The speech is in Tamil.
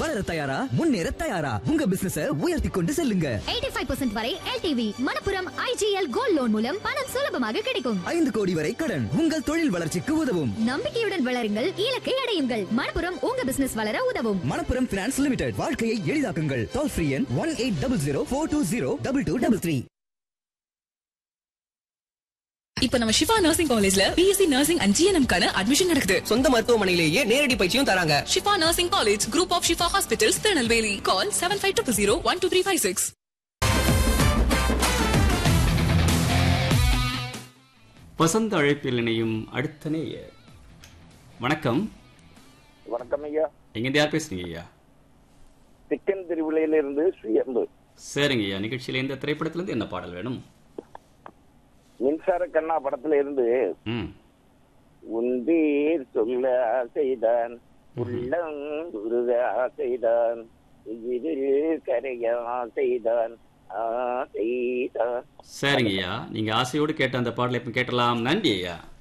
வளர தயாரா முன்னேற தயாரா உங்க பிசினஸ உயர்த்தி கொண்டு செல்லுங்க 85% வரை LTV Manappuram IGL gold loan மூலம் பணம் சுலபமாக கிடைக்கும் ஐந்து கோடி வரை கடன் உங்கள் தொழில் வளர்ச்சிக்கு உதவும் நம்பிக்கையுடன் வளருங்கள் இலக்கை அடையுங்கள் மணப்புரம் உங்க பிசினஸ் வளர உதவும் மணப்புரம் பினான்ஸ் லிமிடெட் வாழ்க்கையை எளிதாக்குங்கள் டோல் ஃப்ரீ எண் one eight double zero four two zero double two double three இப்ப நம்ம சிவா நர்சிங் காலேஜ்ல பிஎஸ்சி நர்சிங் அண்ட் ஜிஎன்எம் கான அட்மிஷன் நடக்குது சொந்த மருத்துவமனையிலேயே நேரடி பயிற்சியும் தராங்க Shifa nursing college group of Shifa hospitals Tirunelveli call seven five two zero one two three five six வசந்த அழைப்பில் இணையும் அடுத்த நேயர் வணக்கம் வணக்கம் ஐயா எங்கேருந்து யார் பேசுறீங்க ஐயா சிக்கன் திருவிழையிலிருந்து சுயம்பு சரிங்க ஐயா நிகழ்ச்சியில இந்த திரைப்படத்திலிருந்து என்ன பாடல் வேணும் மின்சார கண்ணா படத்துல இருந்து ம் உன் பேர் சொல்ல ஆசைதான் உள்ளம் உருக ஆசைதான் இதில் கரைய ஆசைதான் ஆசைதான் சரிங்க ஐயா நீங்க ஆசையோடு கேட்ட அந்த பாடலை இப்ப கேட்டலாம் நன்றி ஐயா